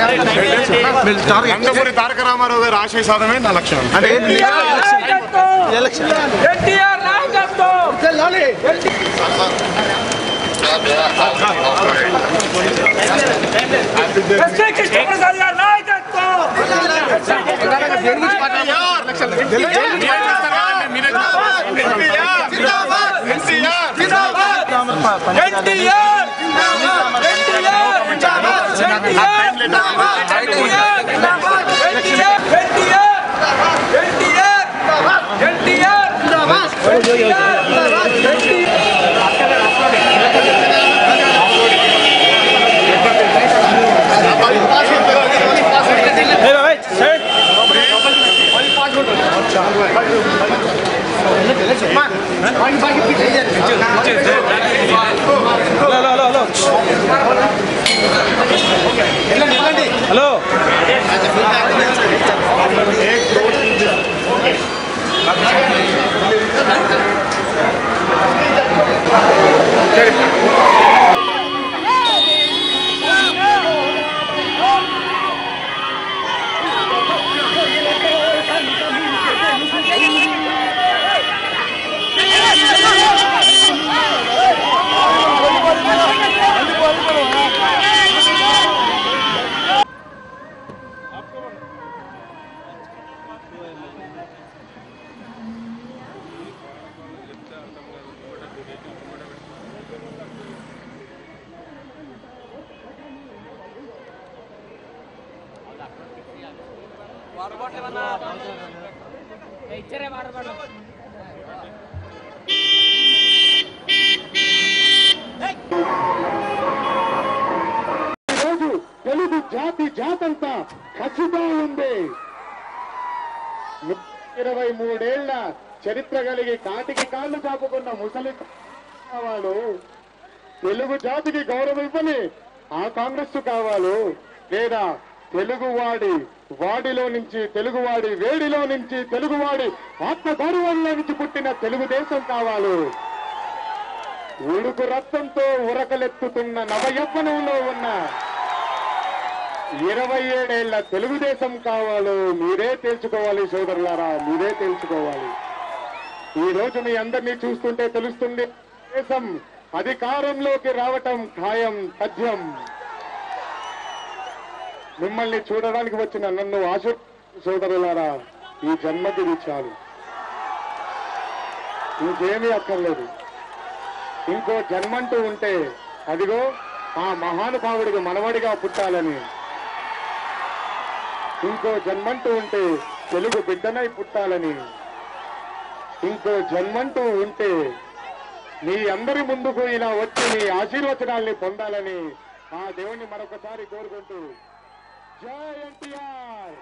నందమూరి తారక రామారావు గారి ఆశయ సాధనమే నా లక్ష్యం ఎన్టీఆర్ నాయకత్వం ఎస్కే కృష్ణప్రసాద్ గారి నాయకత్వం ఎన్టీఆర్ హలో రోజు తెలుగు జాతి జాతంతా కసిగా ఉంది ఇరవై మూడేళ్ల చరిత్ర కలిగి కాటికి కాళ్ళు చాపుకున్న ముసలి కావాలు తెలుగు జాతికి గౌరవం ఇవ్వని ఆ కాంగ్రెస్ కావాలు లేదా తెలుగువాడి వాడిలో నుంచి తెలుగువాడి వేడిలో నుంచి తెలుగువాడి ఆత్మగౌరవంలో నుంచి పుట్టిన తెలుగుదేశం కావాలి ఉడుకు రక్తంతో ఉరకలెత్తుతున్న నవయవ్వనంలో ఉన్న ఇరవై ఏడేళ్ల తెలుగుదేశం కావాలో మీరే తేల్చుకోవాలి సోదరులారా మీరే తేల్చుకోవాలి ఈ రోజు మీ అందరినీ చూస్తుంటే తెలుస్తుంది దేశం అధికారంలోకి రావటం ఖాయం తథ్యం మిమ్మల్ని చూడడానికి వచ్చిన నన్ను ఆశ సోదరులారా ఈ జన్మకి ఇది చాలు ఇంకేమీ అక్కర్లేదు ఇంకో జన్మంటూ ఉంటే అదిగో ఆ మహానుభావుడికి మనవడిగా పుట్టాలని ఇంకో జన్మంటూ ఉంటే తెలుగు బిడ్డనై పుట్టాలని ఇంకో జన్మంటూ ఉంటే మీ అందరి ముందుకు ఇలా వచ్చి మీ ఆశీర్వచనాల్ని పొందాలని ఆ దేవుణ్ణి మరొకసారి కోరుకుంటూ జై ఎన్టీఆర్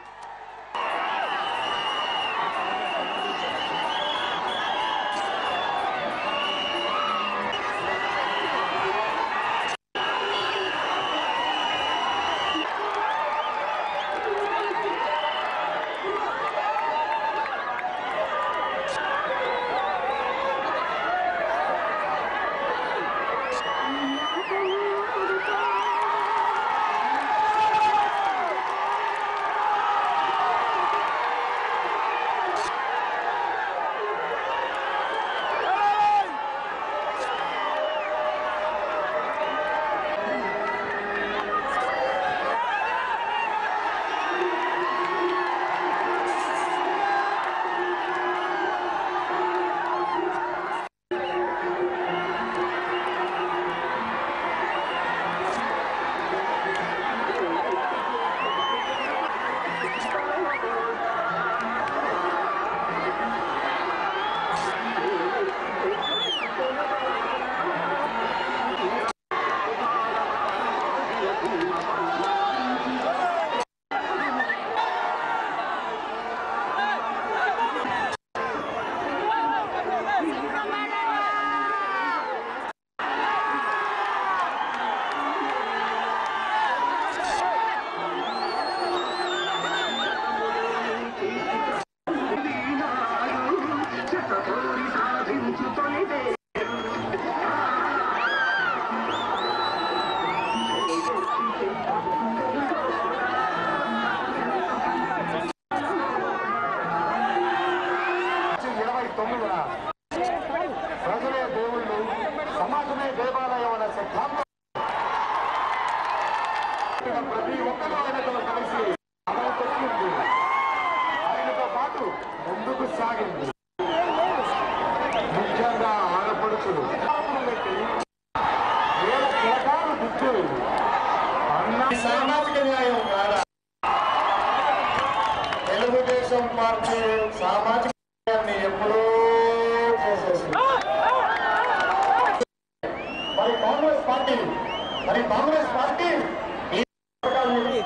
మరి కాంగ్రెస్ పార్టీ ఈ పథకాన్ని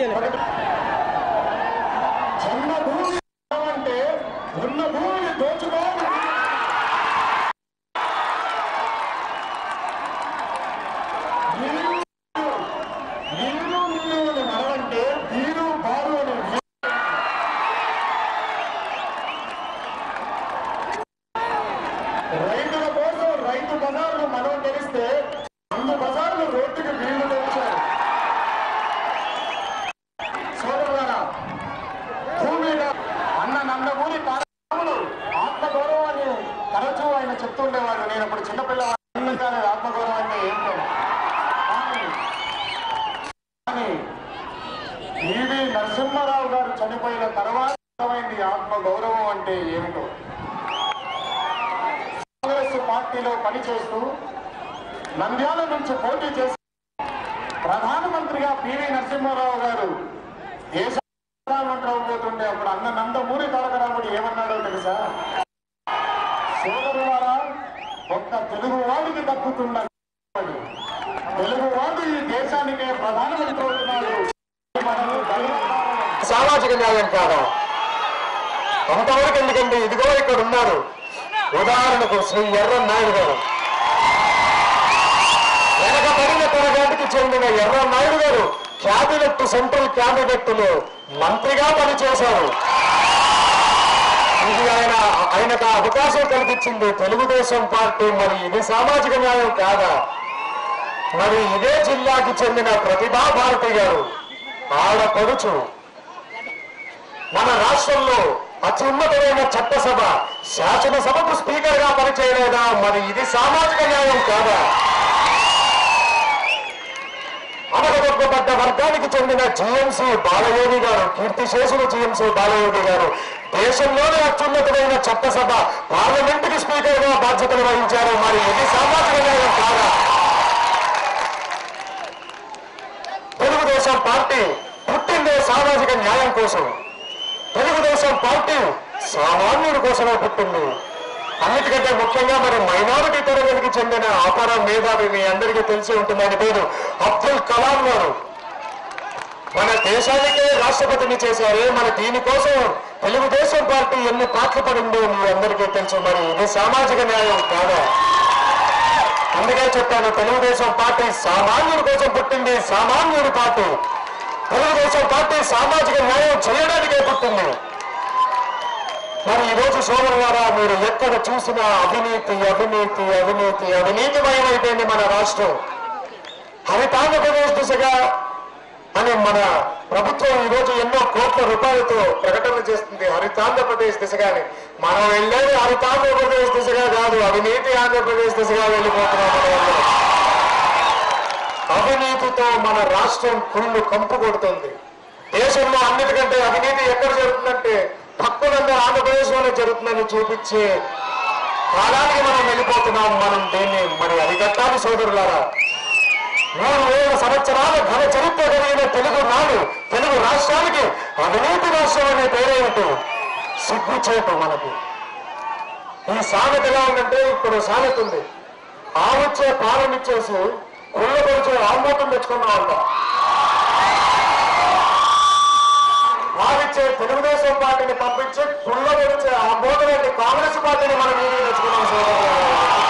చిన్న భూమి అంటే ఉన్న భూమిని దోచుకోవాలి ఇల్లు ఇల్లు అని మనమంటే తీరు బారు అని రైతుల కోసం రైతు బజార్లు మనం తెలిస్తే వంద బజార్లు రోడ్డుకి వీళ్ళు తెచ్చారు సోదరులారా భూమి మీద అన్న నందమూరి కార్యక్రమాలు ఆత్మగౌరవాన్ని తరచూ ఆయన చెప్తుండేవాడు నేను అప్పుడు చిన్నపిల్లవాడిని కానీ ఆత్మగౌరవం అంటే ఏంటో కానీ కానీ ఈవి నరసింహారావు గారు చనిపోయిన తర్వాత అర్థమైంది ఆత్మగౌరవం అంటే ఏమిటో కాంగ్రెస్ పార్టీలో పనిచేస్తూ నంద్యాల నుంచి పోటీ చేసి ప్రధానమంత్రిగా పివి నరసింహారావు గారు దేశ ప్రధానమంత్రి అవబోతుంటే అప్పుడు అన్న నందమూరి తారక రాముడు ఏమన్నాడో తెలుసా సోదరులారా ఒక్క తెలుగు వాడికి దక్కుతున్న తెలుగు వాడు ఈ దేశానికే ప్రధానమంత్రి అవుతున్నాడు మనకు గర్వకారణం. సామాజిక న్యాయం కాదా అంతవరకు ఎందుకంటే ఇదిగో ఇక్కడ ఉన్నారు ఉదాహరణకు శ్రీ ఎర్ర నాయుడు గారు వెనకబడిన తరగతికి చెందిన ఎర్ర నాయుడు గారు క్యాబినెట్ సెంట్రల్ క్యాబినెట్ లో మంత్రిగా పనిచేశారు ఇది ఆయన ఆయనకు ఆ అవకాశం కల్పించింది తెలుగుదేశం పార్టీ మరి ఇది సామాజిక న్యాయం కాదా మరి ఇదే జిల్లాకి చెందిన ప్రతిభా భారతి గారు ఆడపడుచు మన రాష్ట్రంలో అత్యున్నతమైన చట్టసభ శాసనసభకు స్పీకర్ గా పనిచేయలేదా మరి ఇది సామాజిక న్యాయం కాదా అమరదొక్కబడ్డ వర్గానికి చెందిన జిఎంసీ బాలయోగి గారు కీర్తిశేషులు జిఎంసీ బాలయోగి గారు దేశంలోనే అత్యున్నతమైన చట్టసభ పార్లమెంట్ కి స్పీకర్ గా బాధ్యతలు వహించారు మరి ఇది సామాజిక న్యాయం కాదా తెలుగుదేశం పార్టీ పుట్టిందే సామాజిక న్యాయం కోసం తెలుగుదేశం పార్టీ సామాన్యుడి కోసమే పుట్టింది అన్నిటికంటే ముఖ్యంగా మరి మైనారిటీ తరగతికి చెందిన అపర మేధావి మీ అందరికీ తెలిసి ఉంటుంది ఆయన పేరు అబ్దుల్ కలాం గారు మన దేశానికే రాష్ట్రపతిని చేశారే మన దీనికోసం తెలుగుదేశం పార్టీ ఎన్ని పాటలు పడిందో మీ అందరికీ తెలుసు మరి ఇది సామాజిక న్యాయం కాదా అందుకే చెప్పాను తెలుగుదేశం పార్టీ సామాన్యుడి కోసం పుట్టింది సామాన్యుడి పార్టీ తెలుగుదేశం పార్టీ సామాజిక న్యాయం చేయడానికే పుట్టింది మరి ఈ రోజు సోదరు గారా మీరు ఎక్కడ చూసినా అవినీతి అవినీతి అవినీతి అవినీతిమయమైపోయింది మన రాష్ట్రం హరితాంధ్రప్రదేశ్ దిశగా అని మన ప్రభుత్వం ఈ రోజు ఎన్నో కోట్ల రూపాయలతో ప్రకటన చేస్తుంది హరితాంధ్రప్రదేశ్ దిశగాని మనం వెళ్ళేది హరితాంధ్రప్రదేశ్ దిశగా కాదు అవినీతి ఆంధ్రప్రదేశ్ దిశగా వెళ్ళిపోతున్నాం మనం అందరం. అవినీతితో మన రాష్ట్రం కుళ్ళు కంపు కొడుతుంది దేశంలో అన్నిటికంటే అవినీతి ఎక్కడ జరుగుతుందంటే పక్కనంగా ఆంధ్రప్రదేశ్ లోనే జరుగుతుందని చూపించే కాలానికి మనం వెళ్ళిపోతున్నాం మనం దీన్ని మరి అరికట్టాలి సోదరులారా మూడు వేల సంవత్సరాల ఘన చరిత్ర కలిగిన తెలుగు నాడు తెలుగు రాష్ట్రానికి అవినీతి రాష్ట్రం అనే పేరేమిటి సిగ్గుచేటు మనకు ఈ సామెత ఎలా ఉందంటే ఇప్పుడు సామెత ఉంది ఆవుచ్చే పాలనిచ్చేసి కుళ్ళపరిచే ఆమోదం తెచ్చుకున్నామంట పాలిచ్చే తెలుగుదేశం పార్టీని పంపించి కుళ్ళపరిచే ఆమోదం అంటే కాంగ్రెస్ పార్టీని మనం ముందుకు తెచ్చుకున్నాం సోదరులారా.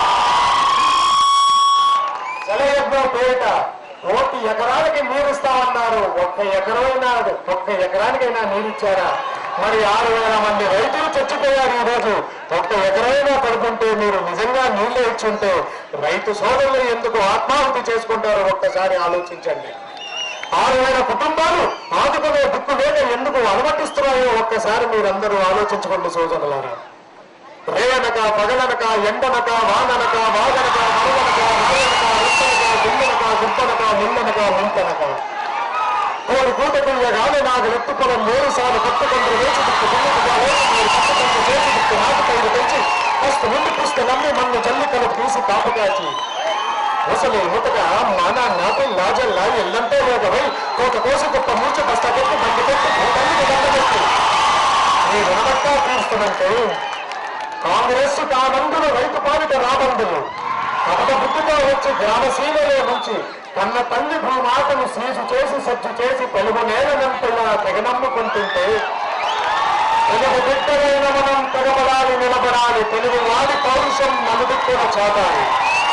జలయజ్ఞం పేరిట కోటి ఎకరాలకి నీరు ఇస్తామన్నారు ఒక్క ఎకరైనా ఒక్క ఎకరానికైనా నీరు ఇచ్చారా మరి ఆరు వేల మంది రైతులు చచ్చిపోయారు ఈ రోజు ఒక్క ఎకరైనా పడుకుంటే మీరు నిజంగా నీళ్లు ఇచ్చుంటే రైతు సోదరులు ఎందుకు ఆత్మాహుతి చేసుకుంటారో ఒక్కసారి ఆలోచించండి ఆరు వేల కుటుంబాలు ఆదుకునే దిక్కు లేక ఎందుకు అనుమతిస్తున్నాయో ఒక్కసారి మీరందరూ ఆలోచించుకోండి సోదరులారా రేయనక పగలనక ఎండనక వాననక వాగనక మరువనక రాయనక ఉత్తనక గుండనక గుంపనక ముల్లనక ముంపనక కోడి కూటకు గాలి నాకు ఎత్తు పొలం మూడు సార్లు కొట్టుకుంటూ వేచి దిక్కు దున్నుకుగా వేచి మీరు పట్టుకుంటూ చేసి దిక్కు నాటు పైరు తెచ్చి పుస్తు ముందు పుస్తు నమ్మి మన్ను జల్లికలు తీసి కాపుకాచి ముసలి ముతక మాన నాకు లాజల్లా ఎల్లంటే లేకవై కోట కోసి గొప్ప మూర్చ బస్తా పెట్టి బండి పెట్టి భూతానికి దండ పెట్టి మీ రుణమట్టా తీరుస్తున్నంటే కాంగ్రెస్ కానందులు రైతు పాలిట రాబందులు కపట బుద్ధితో వచ్చి గ్రామ సీమలో నుంచి కన్న తల్లి భూమాతను సీసు చేసి సజ్జు చేసి తెలుగు నేలనంతలా తెగనమ్ముకుంటుంటే తెలుగు బిడ్డలైన మనం తెగబడాలి నిలబడాలి తెలుగు వాడి పౌరుషం నలుదిక్కున చాటాలి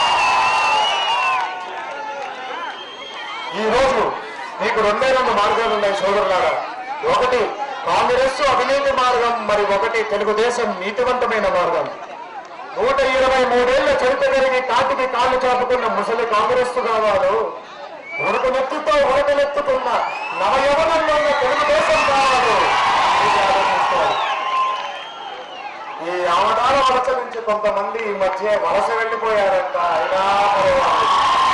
ఈ రోజు మీకు రెండే రెండు మార్గాలు ఉన్నాయి సోదరులారా ఒకటి కాంగ్రెస్ అవినీతి మార్గం మరి ఒకటి తెలుగుదేశం నీతివంతమైన మార్గం నూట ఇరవై మూడేళ్ల చరిత్ర కలిగి కాటికి కాళ్ళు చాపుకున్న ముసలి కాంగ్రెస్ కావాలు ఉడకనెత్తుతో ఉడకనెత్తుకున్న నవయవనంలో ఉన్న తెలుగుదేశం కావాలి ఇది ఆలోచించుకోవాలి. ఈ అవతార వలస నుంచి కొంతమంది ఈ మధ్య వలస వెళ్ళిపోయారంట అయినా పర్వాలేదు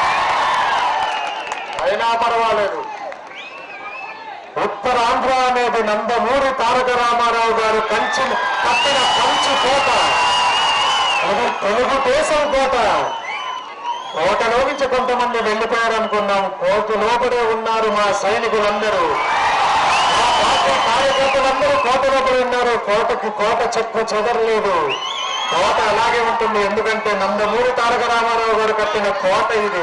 అయినా పర్వాలేదు ఉత్తరాంధ్ర అనేది నందమూరి తారక రామారావు గారు కంచి కట్టిన కంచి కోట అది తెలుగుదేశం కోట కోటలో నుంచి కొంతమంది వెళ్ళిపోయారనుకున్నాం కోట లోపలే ఉన్నారు మా సైనికులందరూ మా పార్టీ కార్యకర్తలందరూ కోట లోపల ఉన్నారు కోటకి కోట చెక్కు చెదరలేదు కోట అలాగే ఉంటుంది ఎందుకంటే నందమూరి తారక రామారావు గారు కట్టిన కోట ఇది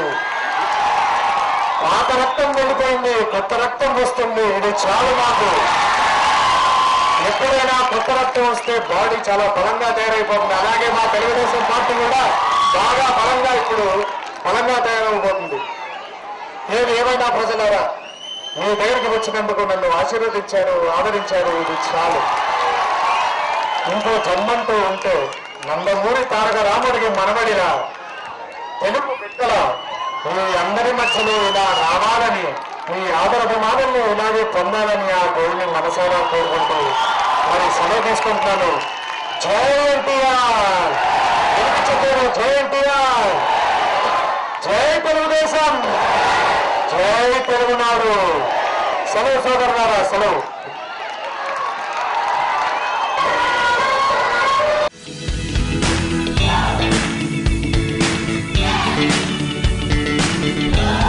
పాత రక్తం వెళ్ళిపోయింది కొత్త రక్తం వస్తుంది ఇది చాలు మాకు ఎప్పుడైనా కొత్త రక్తం వస్తే బాడీ చాలా బలంగా తయారైపోతుంది అలాగే మా తెలుగుదేశం పార్టీ కూడా బాగా బలంగా ఇప్పుడు బలంగా తయారైపోతుంది ఏది ఏమైనా ప్రజలారా మీ దగ్గరికి వచ్చినందుకు నన్ను ఆశీర్వదించారు ఆదరించారు ఇది చాలు ఇంకో జన్మంటూ ఉంటే నందమూరి తారక రాముడికి మనవడిరా తెలుగు బిడ్డల మీ అందరి మధ్యలో ఇలా రావాలని మీ ఆదరాభిమానులను ఇలాగే పొందాలని ఆ దేవుని మనసారా కోరుకుంటూ మరి సెలవు తీసుకుంటున్నాను జై ఎన్టీఆర్ చెప్పారు జై ఎన్టీఆర్ జై తెలుగుదేశం జై తెలుగునాడు సెలవు సోదరులారా సెలవు ఆ